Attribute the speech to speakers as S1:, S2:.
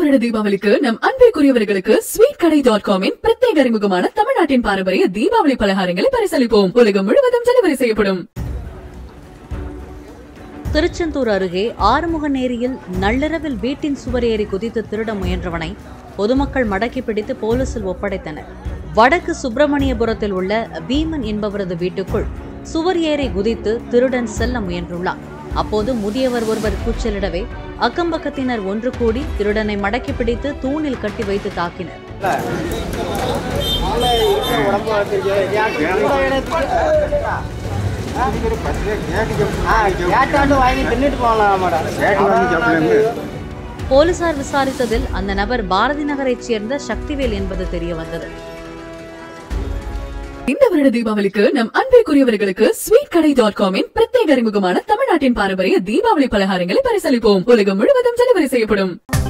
S1: வருட தீபாவளிக்கு நம் அன்பிற்குரியவர்களுக்கு ஸ்வீட் கடை டாட் காமின் பிரத்யேக அறிமுகமான தமிழ்நாட்டின் பாரம்பரிய தீபாவளி பலகாரங்களை பரிசளிப்போம் உலகம் முழுவதும் டெலிவரி செய்யப்படும்
S2: திருச்செந்தூர் அருகே ஆறுமுகநேரியில் நள்ளிரவில் வீட்டின் சுவர் ஏறி குதித்து திருட முயன்றவனை பொதுமக்கள் மடக்கி பிடித்து போலீசில் ஒப்படைத்தனர் வடக்கு சுப்பிரமணியபுரத்தில் உள்ள பீமன் என்பவரது வீட்டுக்குள் சுவர் ஏறி குதித்து திருடன் செல்ல முயன்றுள்ளார் அப்போது முதியவர் ஒருவர் கூச்சலிடவே அக்கம்பக்கத்தினர் ஒன்று கூடி திருடனை மடக்கி பிடித்து தூணில் கட்டி வைத்து தாக்கினர்
S3: கேட்டாண்டு வாங்கி தின்னுட்டு போகலாம் மேடம்
S2: போலீசார் விசாரித்ததில் அந்த நபர் பாரதி நகரைச் சேர்ந்த சக்திவேல் என்பது தெரிய வந்தது
S1: இந்த வருட தீபாவளிக்கு நம் அன்பிற்குரியவர்களுக்கு ஸ்வீட் கடை டாட் காமின் பிரத்யேக அறிமுகமான தமிழ்நாட்டின் பாரம்பரிய தீபாவளி பலகாரங்களை பரிசளிப்போம் உலகம் முழுவதும் டெலிவரி செய்யப்படும்